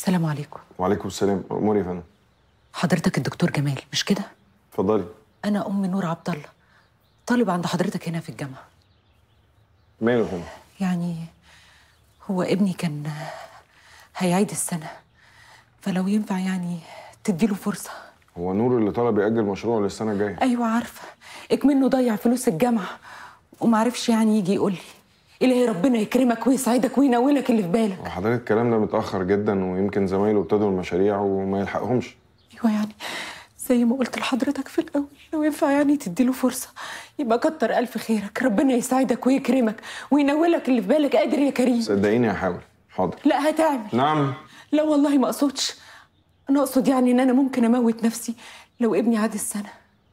السلام عليكم وعليكم السلام اموري يا فندم حضرتك الدكتور جمال مش كده اتفضلي انا ام نور عبد الله طالب عند حضرتك هنا في الجامعه ماله يا فندم يعني هو ابني كان هيعيد السنه فلو ينفع يعني تديله فرصه هو نور اللي طلب ياجل مشروعه للسنه الجايه ايوه عارفه اكمنه ضيع فلوس الجامعه ومعرفش يعني يجي يقول لي الهي ربنا يكرمك ويسعدك وينولك اللي في بالك وحضرتك الكلام ده متاخر جدا ويمكن زمايله ابتدوا المشاريع وما يلحقهمش ايوه يعني زي ما قلت لحضرتك في الاول لو ينفع يعني تديله فرصه يبقى كتر الف خيرك ربنا يسعدك ويكرمك وينولك اللي في بالك قادر يا كريم صدقيني هحاول حاضر لا هتعمل نعم لا والله ما اقصدش انا اقصد يعني ان انا ممكن اموت نفسي لو ابني عاد السنه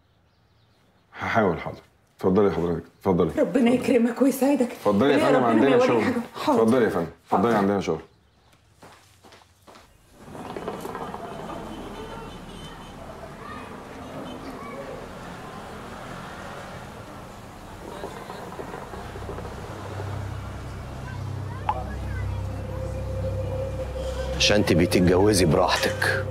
هحاول حاضر اتفضلي حضرتك اتفضلي ربنا يكرمك ويسعدك اتفضلي يا يا فندم ربنا ما عندنا يوريك شغل حاجة. حاضر. اتفضلي يا فندم اتفضلي عندنا شغل عشان تبي تتجوزي براحتك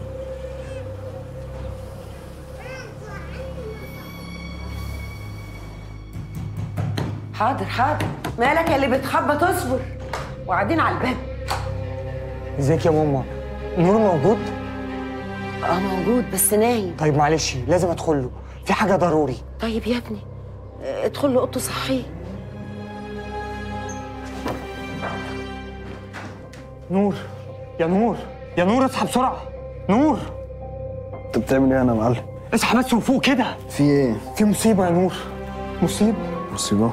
حاضر حاضر مالك يا اللي بتخبط اصبر وقاعدين على الباب ازيك يا ماما نور موجود اه موجود بس نايم طيب معلش لازم ادخل له في حاجه ضروري طيب يا ابني اه، ادخل له اوضته صحيه نور يا نور يا نور اصحى بسرعه نور انت بتعمل ايه انا يا معلم؟ اصحى بس وفوق كده في ايه؟ في مصيبه يا نور مصيبه مصيبة؟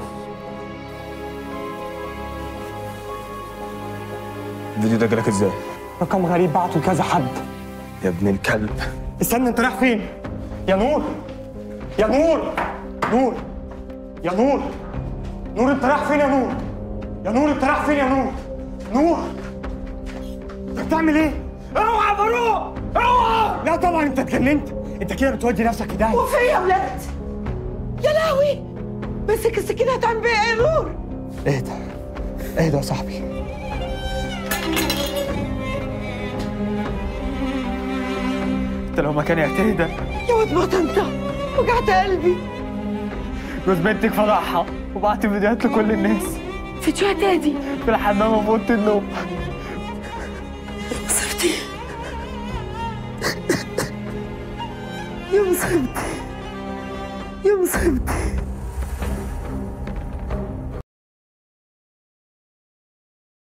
الفيديو ده جالك ازاي؟ رقم غريب بعته لكذا حد يا ابن الكلب استنى انت رايح فين يا نور يا نور نور يا نور نور انت رايح فين يا نور يا نور انت رايح فين يا نور نور انت بتعمل ايه اوعى يا فاروق اوعى لا طبعا انت اتجننت انت كده بتودي نفسك في داهيه وفي يا ولاد يا لهوي مسك السكينه هتعمل بيها ايه يا نور اهدى اهدى يا صاحبي انت لو مكاني هتهدى يا واد بطنطا وجعت قلبي جوز بنتك فضحها وبعت فيديوهات لكل الناس فيديوهات ادي في الحمام وفي اوضه النوم مصيبتي يا مصيبتي يا مصيبتي